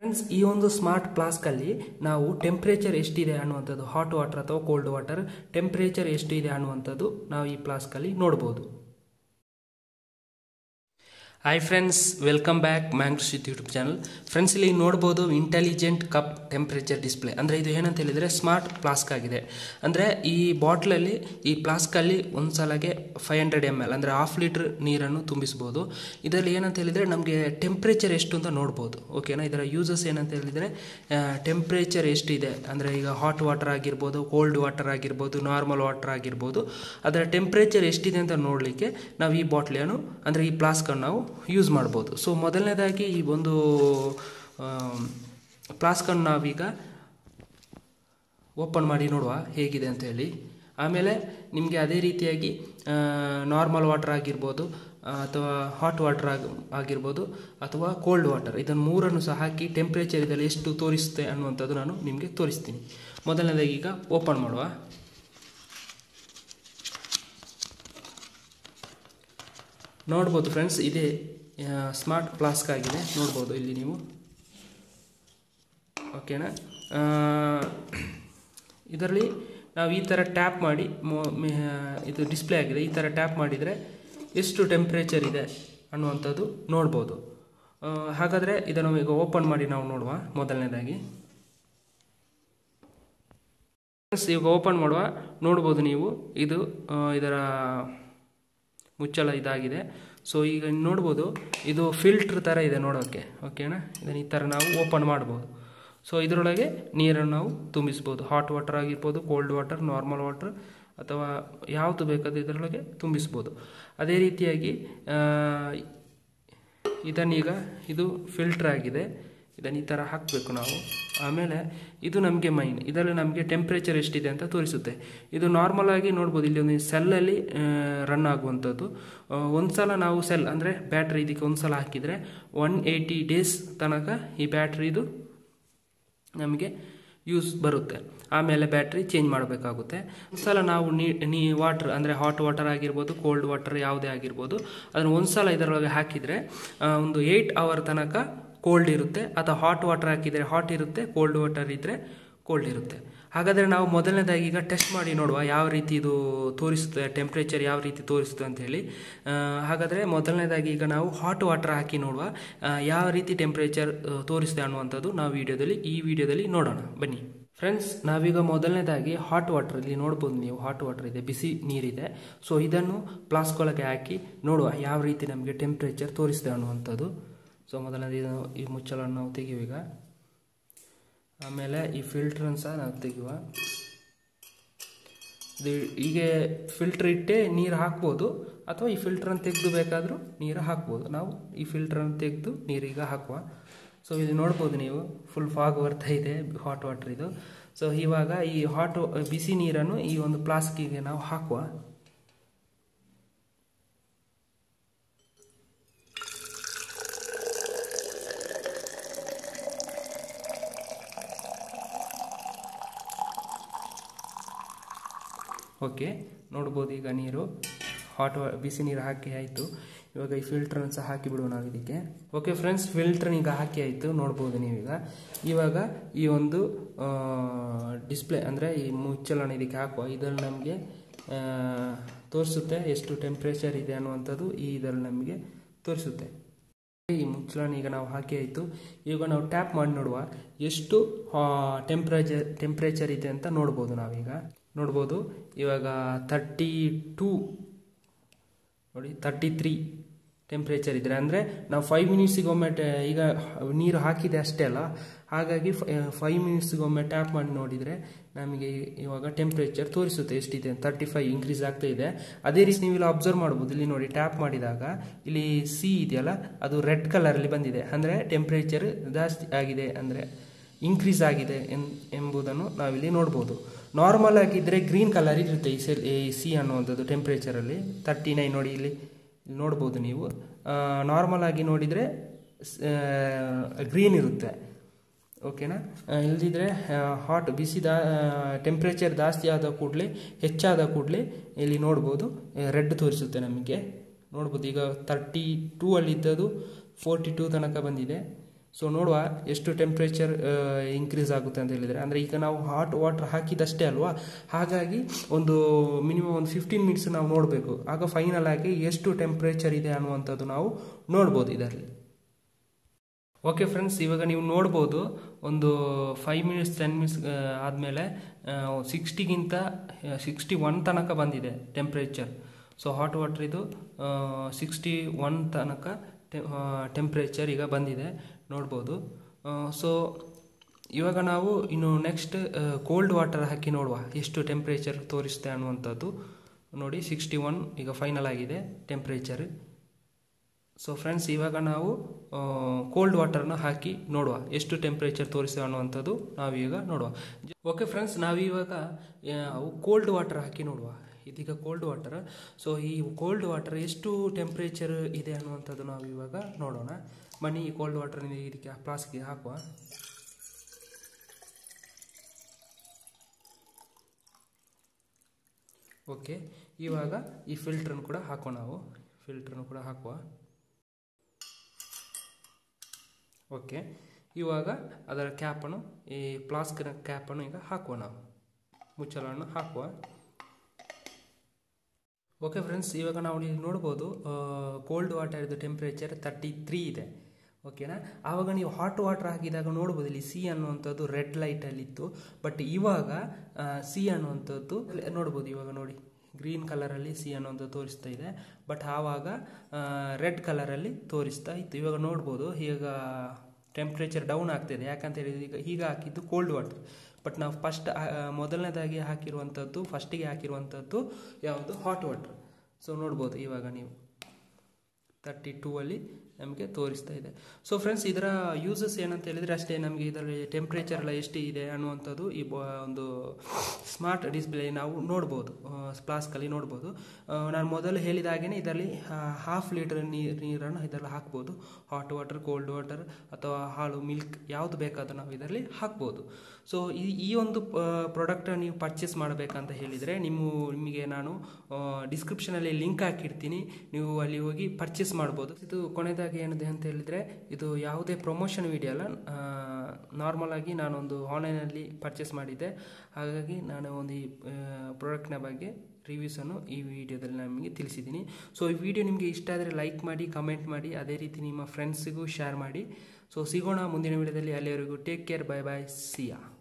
friends ಈ ಒಂದು smart ಫ್ಲಾಸ್ಕಲ್ಲಿ ನಾವು ಟೆಂಪ್ರೇಚರ್ ಎಷ್ಟಿದೆ ಅನ್ನುವಂಥದ್ದು ಹಾಟ್ ವಾಟರ್ ಅಥವಾ ಕೋಲ್ಡ್ ವಾಟರ್ ಟೆಂಪ್ರೇಚರ್ ಎಷ್ಟಿದೆ ಅನ್ನುವಂಥದ್ದು ನಾವು ಈ ಫ್ಲಾಸ್ಕಲ್ಲಿ ನೋಡ್ಬೋದು ಹಾಯ್ ಫ್ರೆಂಡ್ಸ್ ವೆಲ್ಕಮ್ ಬ್ಯಾಕ್ ಮ್ಯಾಂಗ್ರೂಶಿತ್ ಯೂಟ್ಯೂಬ್ ಚಾನಲ್ ಫ್ರೆಂಡ್ಸ್ ಇಲ್ಲಿ ನೋಡ್ಬೋದು ಇಂಟೆಲಿಜೆಂಟ್ ಕಪ್ ಟೆಂಪ್ರೇಚರ್ ಡಿಸ್ಪ್ಲೇ ಅಂದರೆ ಇದು ಏನಂತ ಹೇಳಿದರೆ ಸ್ಮಾರ್ಟ್ ಫ್ಲಾಸ್ಕ್ ಆಗಿದೆ ಅಂದರೆ ಈ ಬಾಟ್ಲಲ್ಲಿ ಈ ಫ್ಲಾಸ್ಕಲ್ಲಿ ಒಂದು ಸಲಗೆ ಫೈವ್ ಹಂಡ್ರೆಡ್ ಎಮ್ ಎಲ್ ಅಂದರೆ ಹಾಫ್ ಲೀಟ್ರ್ ನೀರನ್ನು ತುಂಬಿಸ್ಬೋದು ಇದರಲ್ಲಿ ಏನಂತ ಹೇಳಿದರೆ ನಮಗೆ ಟೆಂಪ್ರೇಚರ್ ಎಷ್ಟು ಅಂತ ನೋಡ್ಬೋದು ಓಕೆನಾ ಇದರ ಯೂಸಸ್ ಏನಂತ ಹೇಳಿದರೆ ಟೆಂಪ್ರೇಚರ್ ಎಷ್ಟಿದೆ ಅಂದರೆ ಈಗ ಹಾಟ್ ವಾಟರ್ ಆಗಿರ್ಬೋದು ಕೋಲ್ಡ್ ವಾಟರ್ ಆಗಿರ್ಬೋದು ನಾರ್ಮಲ್ ವಾಟರ್ ಆಗಿರ್ಬೋದು ಅದರ ಟೆಂಪ್ರೇಚರ್ ಎಷ್ಟಿದೆ ಅಂತ ನೋಡಲಿಕ್ಕೆ ನಾವು ಈ ಬಾಟ್ಲಿಯನ್ನು ಅಂದರೆ ಈ ಫ್ಲಾಸ್ಕನ್ನು ನಾವು ಯೂಸ್ ಮಾಡ್ಬೋದು ಸೊ ಮೊದಲನೇದಾಗಿ ಈ ಒಂದು ಫ್ಲಾಸ್ಕನ್ನು ನಾವೀಗ ಓಪನ್ ಮಾಡಿ ನೋಡುವ ಹೇಗಿದೆ ಅಂತ ಹೇಳಿ ಆಮೇಲೆ ನಿಮಗೆ ಅದೇ ರೀತಿಯಾಗಿ ನಾರ್ಮಲ್ ವಾಟರ್ ಆಗಿರ್ಬೋದು ಅಥವಾ ಹಾಟ್ ವಾಟರ್ ಆಗಿ ಆಗಿರ್ಬೋದು ಅಥವಾ ಕೋಲ್ಡ್ ವಾಟರ್ ಇದನ್ನು ಮೂರನ್ನು ಸಹ ಹಾಕಿ ಟೆಂಪ್ರೇಚರ್ ಇದರಲ್ಲಿ ಎಷ್ಟು ತೋರಿಸುತ್ತೆ ಅನ್ನುವಂಥದ್ದು ನಾನು ನಿಮಗೆ ತೋರಿಸ್ತೀನಿ ಮೊದಲನೇದಾಗಿ ಈಗ ಓಪನ್ ಮಾಡುವ ನೋಡ್ಬೋದು ಫ್ರೆಂಡ್ಸ್ ಇದೇ ಸ್ಮಾರ್ಟ್ ಫ್ಲಾಸ್ಕ್ ಆಗಿದೆ ನೋಡ್ಬೋದು ಇಲ್ಲಿ ನೀವು ಓಕೆನಾ ಇದರಲ್ಲಿ ನಾವು ಈ ಥರ ಟ್ಯಾಪ್ ಮಾಡಿ ಇದು ಡಿಸ್ಪ್ಲೇ ಆಗಿದೆ ಈ ಥರ ಟ್ಯಾಪ್ ಮಾಡಿದರೆ ಎಷ್ಟು ಟೆಂಪ್ರೇಚರ್ ಇದೆ ಅನ್ನುವಂಥದ್ದು ನೋಡ್ಬೋದು ಹಾಗಾದರೆ ಇದನ್ನು ಈಗ ಓಪನ್ ಮಾಡಿ ನಾವು ನೋಡುವ ಮೊದಲನೇದಾಗಿ ಈಗ ಓಪನ್ ಮಾಡುವ ನೋಡ್ಬೋದು ನೀವು ಇದು ಇದರ ಮುಚ್ಚಳ ಇದಾಗಿದೆ ಸೊ ಈಗ ನೋಡ್ಬೋದು ಇದು ಫಿಲ್ಟ್ರ್ ಥರ ಇದೆ ನೋಡೋಕ್ಕೆ ಓಕೆನಾ ಇದನ್ನು ಈ ಥರ ನಾವು ಓಪನ್ ಮಾಡ್ಬೋದು ಸೊ ಇದರೊಳಗೆ ನೀರನ್ನು ನಾವು ತುಂಬಿಸ್ಬೋದು ಹಾಟ್ ವಾಟರ್ ಆಗಿರ್ಬೋದು ಕೋಲ್ಡ್ ವಾಟರ್ ನಾರ್ಮಲ್ ವಾಟರ್ ಅಥವಾ ಯಾವುದು ಬೇಕಾದರೂ ಇದರೊಳಗೆ ತುಂಬಿಸ್ಬೋದು ಅದೇ ರೀತಿಯಾಗಿ ಇದನ್ನೀಗ ಇದು ಫಿಲ್ಟ್ರ್ ಆಗಿದೆ ಇದನ್ನು ಈ ಥರ ಹಾಕಬೇಕು ನಾವು ಆಮೇಲೆ ಇದು ನಮಗೆ ಮೈನ್ ಇದರಲ್ಲಿ ನಮಗೆ ಟೆಂಪ್ರೇಚರ್ ಎಷ್ಟಿದೆ ಅಂತ ತೋರಿಸುತ್ತೆ ಇದು ನಾರ್ಮಲ್ ಆಗಿ ನೋಡ್ಬೋದು ಇಲ್ಲಿ ಒಂದು ಸೆಲ್ಲಲ್ಲಿ ರನ್ ಆಗುವಂಥದ್ದು ಒಂದು ಸಲ ನಾವು ಸೆಲ್ ಅಂದರೆ ಬ್ಯಾಟ್ರಿ ಇದಕ್ಕೆ ಒಂದು ಸಲ ಹಾಕಿದರೆ ಒನ್ ಏಯ್ಟಿ ಡೇಸ್ ತನಕ ಈ ಬ್ಯಾಟ್ರಿದು ನಮಗೆ ಯೂಸ್ ಬರುತ್ತೆ ಆಮೇಲೆ ಬ್ಯಾಟ್ರಿ ಚೇಂಜ್ ಮಾಡಬೇಕಾಗುತ್ತೆ ಒಂದು ಸಲ ನಾವು ನೀ ನೀ ವಾಟ್ರ್ ಅಂದರೆ ಹಾಟ್ ವಾಟರ್ ಆಗಿರ್ಬೋದು ಕೋಲ್ಡ್ ವಾಟರ್ ಯಾವುದೇ ಆಗಿರ್ಬೋದು ಅದನ್ನು ಒಂದು ಸಲ ಇದರೊಳಗೆ ಹಾಕಿದರೆ ಒಂದು ಏಯ್ಟ್ ಅವರ್ ತನಕ ಕೋಲ್ಡ್ ಇರುತ್ತೆ ಅಥವಾ ಹಾಟ್ ವಾಟರ್ ಹಾಕಿದರೆ ಹಾಟ್ ಇರುತ್ತೆ ಕೋಲ್ಡ್ ವಾಟರ್ ಇದ್ದರೆ ಕೋಲ್ಡ್ ಇರುತ್ತೆ ಹಾಗಾದರೆ ನಾವು ಮೊದಲನೇದಾಗಿ ಈಗ ಟೆಸ್ಟ್ ಮಾಡಿ ನೋಡುವ ಯಾವ ರೀತಿ ಇದು ತೋರಿಸುತ್ತೆ ಟೆಂಪ್ರೇಚರ್ ಯಾವ ರೀತಿ ತೋರಿಸುತ್ತೆ ಅಂತ ಹೇಳಿ ಹಾಗಾದರೆ ಮೊದಲನೇದಾಗಿ ಈಗ ನಾವು ಹಾಟ್ ವಾಟರ್ ಹಾಕಿ ನೋಡುವ ಯಾವ ರೀತಿ ಟೆಂಪ್ರೇಚರ್ ತೋರಿಸುತ್ತೆ ಅನ್ನುವಂಥದ್ದು ನಾವು ವಿಡಿಯೋದಲ್ಲಿ ಈ ವಿಡಿಯೋದಲ್ಲಿ ನೋಡೋಣ ಬನ್ನಿ ಫ್ರೆಂಡ್ಸ್ ನಾವೀಗ ಮೊದಲನೇದಾಗಿ ಹಾಟ್ ವಾಟರ್ ಇಲ್ಲಿ ನೋಡ್ಬೋದು ನೀವು ಹಾಟ್ ವಾಟರ್ ಇದೆ ಬಿಸಿ ನೀರಿದೆ ಸೊ ಇದನ್ನು ಫ್ಲಾಸ್ಕ್ ಒಳಗೆ ಹಾಕಿ ನೋಡುವ ಯಾವ ರೀತಿ ನಮಗೆ ಟೆಂಪ್ರೇಚರ್ ತೋರಿಸುತ್ತೆ ಅನ್ನುವಂಥದ್ದು ಸೊ ಮೊದಲನೇದು ಈ ಮುಚ್ಚಳನ್ನು ನಾವು ತೆಗೆಯುವ ಈಗ ಆಮೇಲೆ ಈ ಫಿಲ್ಟ್ರನ್ನು ಸಹ ನಾವು ತೆಗೆಯುವ ಇದು ಹೀಗೆ ಫಿಲ್ಟ್ರ್ ಇಟ್ಟೆ ನೀರು ಹಾಕ್ಬೋದು ಅಥವಾ ಈ ಫಿಲ್ಟ್ರನ್ನು ತೆಗೆದು ಬೇಕಾದರೂ ನೀರು ಹಾಕ್ಬೋದು ನಾವು ಈ ಫಿಲ್ಟ್ರನ್ನು ತೆಗೆದು ನೀರೀಗ ಹಾಕುವ ಸೊ ಇದು ನೋಡ್ಬೋದು ನೀವು ಫುಲ್ ಫಾಗ್ ಬರ್ತಾ ಇದೆ ಹಾಟ್ ವಾಟರ್ ಇದು ಸೊ ಇವಾಗ ಈ ಹಾಟ್ ಬಿಸಿ ನೀರನ್ನು ಈ ಒಂದು ಫ್ಲಾಸ್ಕಿಗೆ ನಾವು ಹಾಕುವ ಓಕೆ ನೋಡ್ಬೋದು ಈಗ ನೀರು ಹಾಟ್ ಬಿಸಿ ನೀರು ಹಾಕಿ ಆಯಿತು ಇವಾಗ ಈ ಫಿಲ್ಟ್ರನ್ನು ಸಹ ಹಾಕಿ ಬಿಡುವ ನಾವು ಇದಕ್ಕೆ ಓಕೆ ಫ್ರೆಂಡ್ಸ್ ಫಿಲ್ಟ್ರನ್ನ ಈಗ ಹಾಕಿ ಆಯಿತು ನೋಡ್ಬೋದು ನೀವೀಗ ಇವಾಗ ಈ ಒಂದು ಡಿಸ್ಪ್ಲೇ ಅಂದರೆ ಈ ಮುಚ್ಚಳನ ಇದಕ್ಕೆ ಹಾಕುವ ಇದರಲ್ಲಿ ನಮಗೆ ತೋರಿಸುತ್ತೆ ಎಷ್ಟು ಟೆಂಪ್ರೇಚರ್ ಇದೆ ಅನ್ನುವಂಥದ್ದು ಈ ಇದರಲ್ಲಿ ನಮಗೆ ತೋರಿಸುತ್ತೆ ಈ ಮುಚ್ಚಳನ ಈಗ ನಾವು ಹಾಕಿ ಆಯಿತು ಈಗ ನಾವು ಟ್ಯಾಪ್ ಮಾಡಿ ನೋಡುವ ಎಷ್ಟು ಟೆಂಪ್ರೇಚರ್ ಟೆಂಪ್ರೇಚರ್ ಇದೆ ಅಂತ ನೋಡ್ಬೋದು ನಾವೀಗ ನೋಡ್ಬೋದು ಇವಾಗ ತರ್ಟಿ ಟೂ ನೋಡಿ ತರ್ಟಿ ತ್ರೀ ಟೆಂಪ್ರೇಚರ್ ಇದ್ದರೆ ಅಂದರೆ ನಾವು ಫೈವ್ ಮಿನಿಟ್ಸಿಗೆ ಒಮ್ಮೆ ಈಗ ನೀರು ಹಾಕಿದೆ ಅಷ್ಟೇ ಅಲ್ಲ ಹಾಗಾಗಿ ಫೈವ್ ಮಿನಿಟ್ಸ್ಗೆ ಒಮ್ಮೆ ಟ್ಯಾಪ್ ಮಾಡಿ ನೋಡಿದರೆ ನಮಗೆ ಇವಾಗ ಟೆಂಪ್ರೇಚರ್ ತೋರಿಸುತ್ತೆ ಎಷ್ಟಿದೆ ತರ್ಟಿ ಫೈವ್ ಇನ್ಕ್ರೀಸ್ ಆಗ್ತಾ ಇದೆ ಅದೇ ರೀತಿ ನೀವು ಇಲ್ಲಿ ಅಬ್ಸರ್ವ್ ಮಾಡ್ಬೋದು ಇಲ್ಲಿ ನೋಡಿ ಟ್ಯಾಪ್ ಮಾಡಿದಾಗ ಇಲ್ಲಿ ಸಿ ಇದೆಯಲ್ಲ ಅದು ರೆಡ್ ಕಲರಲ್ಲಿ ಬಂದಿದೆ ಅಂದರೆ ಟೆಂಪ್ರೇಚರ್ ಜಾಸ್ತಿ ಆಗಿದೆ ಅಂದರೆ ಇನ್ಕ್ರೀಸ್ ಆಗಿದೆ ಎಂಬುದನ್ನು ನಾವಿಲ್ಲಿ ನೋಡ್ಬೋದು ನಾರ್ಮಲ್ ಆಗಿದ್ದರೆ ಗ್ರೀನ್ ಕಲರ್ ಇರುತ್ತೆ ಈ ಸೆಲ್ ಈ ಸಿ ಅನ್ನುವಂಥದ್ದು ಟೆಂಪ್ರೇಚರಲ್ಲಿ ತರ್ಟಿ ನೈನ್ ನೋಡಿ ಇಲ್ಲಿ ನೋಡ್ಬೋದು ನೀವು ನಾರ್ಮಲ್ ಆಗಿ ನೋಡಿದರೆ ಗ್ರೀನ್ ಇರುತ್ತೆ ಓಕೆನಾ ಇಲ್ದಿದ್ರೆ ಹಾಟ್ ಬಿಸಿ ದಾ ಟೆಂಪ್ರೇಚರ್ ಜಾಸ್ತಿ ಆದ ಕೂಡಲೇ ಹೆಚ್ಚಾದ ಕೂಡಲೇ ಇಲ್ಲಿ ನೋಡ್ಬೋದು ರೆಡ್ ತೋರಿಸುತ್ತೆ ನಮಗೆ ನೋಡ್ಬೋದು ಈಗ ತರ್ಟಿ ಟೂ ಅಲ್ಲಿದ್ದದು ಫೋರ್ಟಿ ಟೂ ತನಕ ಬಂದಿದೆ ಸೊ ನೋಡುವ ಎಷ್ಟು ಟೆಂಪ್ರೇಚರ್ ಇನ್ಕ್ರೀಸ್ ಆಗುತ್ತೆ ಅಂತ ಹೇಳಿದರೆ ಅಂದರೆ ಈಗ ನಾವು ಹಾಟ್ ವಾಟರ್ ಹಾಕಿದಷ್ಟೇ ಅಲ್ವಾ ಹಾಗಾಗಿ ಒಂದು ಮಿನಿಮಮ್ ಒಂದು ಫಿಫ್ಟೀನ್ ಮಿನಿಟ್ಸ್ ನಾವು ನೋಡಬೇಕು ಆಗ ಫೈನಲ್ ಆಗಿ ಎಷ್ಟು ಟೆಂಪ್ರೇಚರ್ ಇದೆ ಅನ್ನುವಂಥದ್ದು ನಾವು ನೋಡ್ಬೋದು ಇದರಲ್ಲಿ ಓಕೆ ಫ್ರೆಂಡ್ಸ್ ಇವಾಗ ನೀವು ನೋಡ್ಬೋದು ಒಂದು ಫೈವ್ ಮಿನಿಟ್ಸ್ ಟೆನ್ ಮಿನಿಟ್ಸ್ ಆದಮೇಲೆ ಸಿಕ್ಸ್ಟಿಗಿಂತ ಸಿಕ್ಸ್ಟಿ ಒನ್ ತನಕ ಬಂದಿದೆ ಟೆಂಪ್ರೇಚರ್ ಸೊ ಹಾಟ್ ವಾಟರ್ ಇದು ಸಿಕ್ಸ್ಟಿ ಒನ್ ತನಕ ಟೆಂಪ್ರೇಚರ್ ಈಗ ಬಂದಿದೆ ನೋಡ್ಬೋದು ಸೊ ಇವಾಗ ನಾವು ಇನ್ನು ನೆಕ್ಸ್ಟ್ ಕೋಲ್ಡ್ ವಾಟರ್ ಹಾಕಿ ನೋಡುವ ಎಷ್ಟು ಟೆಂಪ್ರೇಚರ್ ತೋರಿಸುತ್ತೆ ಅನ್ನುವಂಥದ್ದು ನೋಡಿ ಸಿಕ್ಸ್ಟಿ ಒನ್ ಈಗ ಫೈನಲ್ ಆಗಿದೆ ಟೆಂಪ್ರೇಚರ್ ಸೊ ಫ್ರೆಂಡ್ಸ್ ಇವಾಗ ನಾವು ಕೋಲ್ಡ್ ವಾಟರ್ನ ಹಾಕಿ ನೋಡುವ ಎಷ್ಟು ಟೆಂಪ್ರೇಚರ್ ತೋರಿಸ್ತೇವೆ ಅನ್ನುವಂಥದ್ದು ನಾವೀಗ ನೋಡುವ ಓಕೆ ಫ್ರೆಂಡ್ಸ್ ನಾವಿವಾಗ ಕೋಲ್ಡ್ ವಾಟರ್ ಹಾಕಿ ನೋಡುವ ಇದೀಗ ಕೋಲ್ಡ್ ವಾಟರ್ ಸೊ ಈ ಕೋಲ್ಡ್ ವಾಟರ್ ಎಷ್ಟು ಟೆಂಪ್ರೇಚರ್ ಇದೆ ಅನ್ನುವಂಥದ್ದು ನಾವು ಇವಾಗ ನೋಡೋಣ ಬನ್ನಿ ಈ ಕೋಲ್ಡ್ ವಾಟರ್ ಇದಕ್ಕೆ ಫ್ಲಾಸ್ಕಿಗೆ ಹಾಕುವ ಓಕೆ ಇವಾಗ ಈ ಫಿಲ್ಟ್ರನ್ನು ಕೂಡ ಹಾಕುವ ನಾವು ಫಿಲ್ಟ್ರನ್ನು ಕೂಡ ಹಾಕುವ ಓಕೆ ಇವಾಗ ಅದರ ಕ್ಯಾಪನ್ನು ಈ ಫ್ಲಾಸ್ಕಿನ ಕ್ಯಾಪನ್ನು ಈಗ ಹಾಕುವ ನಾವು ಮುಚ್ಚಳವನ್ನು ಹಾಕುವ ಓಕೆ ಫ್ರೆಂಡ್ಸ್ ಇವಾಗ ನಾವು ಇಲ್ಲಿ ನೋಡ್ಬೋದು ಕೋಲ್ಡ್ ವಾಟರ್ದು ಟೆಂಪ್ರೇಚರ್ ತರ್ಟಿ ತ್ರೀ ಇದೆ ಓಕೆನಾ ಆವಾಗ ನೀವು ಹಾಟ್ ವಾಟರ್ ಹಾಕಿದಾಗ ನೋಡ್ಬೋದು ಇಲ್ಲಿ ಸಿ ಅನ್ನುವಂಥದ್ದು ರೆಡ್ ಲೈಟಲ್ಲಿತ್ತು ಬಟ್ ಇವಾಗ ಸಿ ಅನ್ನುವಂಥದ್ದು ನೋಡ್ಬೋದು ಇವಾಗ ನೋಡಿ ಗ್ರೀನ್ ಕಲರಲ್ಲಿ ಸಿ ಅನ್ನುವಂಥದ್ದು ತೋರಿಸ್ತಾ ಇದೆ ಬಟ್ ಆವಾಗ ರೆಡ್ ಕಲರಲ್ಲಿ ತೋರಿಸ್ತಾ ಇತ್ತು ಇವಾಗ ನೋಡ್ಬೋದು ಈಗ ಟೆಂಪ್ರೇಚರ್ ಡೌನ್ ಆಗ್ತಿದೆ ಯಾಕಂತ ಹೇಳಿದ್ರೆ ಈಗ ಈಗ ಹಾಕಿದ್ದು ಕೋಲ್ಡ್ ವಾಟರ್ ಬಟ್ ನಾವು ಫಸ್ಟ್ ಮೊದಲನೇದಾಗಿ ಹಾಕಿರುವಂಥದ್ದು ಫಸ್ಟಿಗೆ ಹಾಕಿರುವಂಥದ್ದು ಯಾವುದು ಹಾಟ್ ವಾಟರ್ ಸೊ ನೋಡ್ಬೋದು ಇವಾಗ ನೀವು ತರ್ಟಿ ಟೂ ಅಲ್ಲಿ ನಮಗೆ ತೋರಿಸ್ತಾ ಇದೆ ಸೊ ಫ್ರೆಂಡ್ಸ್ ಇದರ ಯೂಸಸ್ ಏನಂತ ಹೇಳಿದರೆ ಅಷ್ಟೇ ನಮಗೆ ಇದರಲ್ಲಿ ಟೆಂಪ್ರೇಚರ್ ಎಲ್ಲ ಎಷ್ಟು ಇದೆ ಅನ್ನುವಂಥದ್ದು ಈ ಒಂದು ಸ್ಮಾರ್ಟ್ ಡಿಸ್ಪ್ಲೇ ನಾವು ನೋಡ್ಬೋದು ಫ್ಲಾಸ್ಕಲ್ಲಿ ನೋಡ್ಬೋದು ನಾನು ಮೊದಲು ಹೇಳಿದ ಹಾಗೆಯೇ ಇದರಲ್ಲಿ ಹಾಫ್ ಲೀಟರ್ ನೀರು ನೀರನ್ನು ಇದರಲ್ಲಿ ಹಾಕ್ಬೋದು ಹಾಟ್ ವಾಟರ್ ಕೋಲ್ಡ್ ವಾಟರ್ ಅಥವಾ ಹಾಲು ಮಿಲ್ಕ್ ಯಾವುದು ಬೇಕಾದರೂ ನಾವು ಇದರಲ್ಲಿ ಹಾಕ್ಬೋದು ಸೊ ಈ ಈ ಒಂದು ಪ್ರಾಡಕ್ಟ್ ನೀವು ಪರ್ಚೇಸ್ ಮಾಡಬೇಕಂತ ಹೇಳಿದರೆ ನಿಮ್ಮ ನಿಮಗೆ ನಾನು ಡಿಸ್ಕ್ರಿಪ್ಷನಲ್ಲಿ ಲಿಂಕ್ ಹಾಕಿರ್ತೀನಿ ನೀವು ಅಲ್ಲಿ ಹೋಗಿ ಪರ್ಚೇಸ್ ಮಾಡ್ಬೋದು ಇದು ಕೊನೆಯದಾಗಿ ಏನಿದೆ ಅಂತ ಹೇಳಿದರೆ ಇದು ಯಾವುದೇ ಪ್ರಮೋಷನ್ ವಿಡಿಯೋ ಅಲ್ಲ ನಾರ್ಮಲ್ ಆಗಿ ನಾನೊಂದು ಆನ್ಲೈನಲ್ಲಿ ಪರ್ಚೇಸ್ ಮಾಡಿದ್ದೆ ಹಾಗಾಗಿ ನಾನು ಒಂದು ಈ ಪ್ರಾಡಕ್ಟ್ನ ಬಗ್ಗೆ ರಿವ್ಯೂಸನ್ನು ಈ ವಿಡಿಯೋದಲ್ಲಿ ನಿಮಗೆ ತಿಳಿಸಿದ್ದೀನಿ ಸೊ ಈ ವಿಡಿಯೋ ನಿಮಗೆ ಇಷ್ಟ ಆದರೆ ಲೈಕ್ ಮಾಡಿ ಕಮೆಂಟ್ ಮಾಡಿ ಅದೇ ರೀತಿ ನಿಮ್ಮ ಫ್ರೆಂಡ್ಸಿಗೂ ಶೇರ್ ಮಾಡಿ ಸೊ ಸಿಗೋಣ ಮುಂದಿನ ವಿಡಿಯೋದಲ್ಲಿ ಅಲ್ಲಿವರೆಗೂ ಟೇಕ್ ಕೇರ್ ಬೈ ಬಾಯ್ ಸಿಯಾ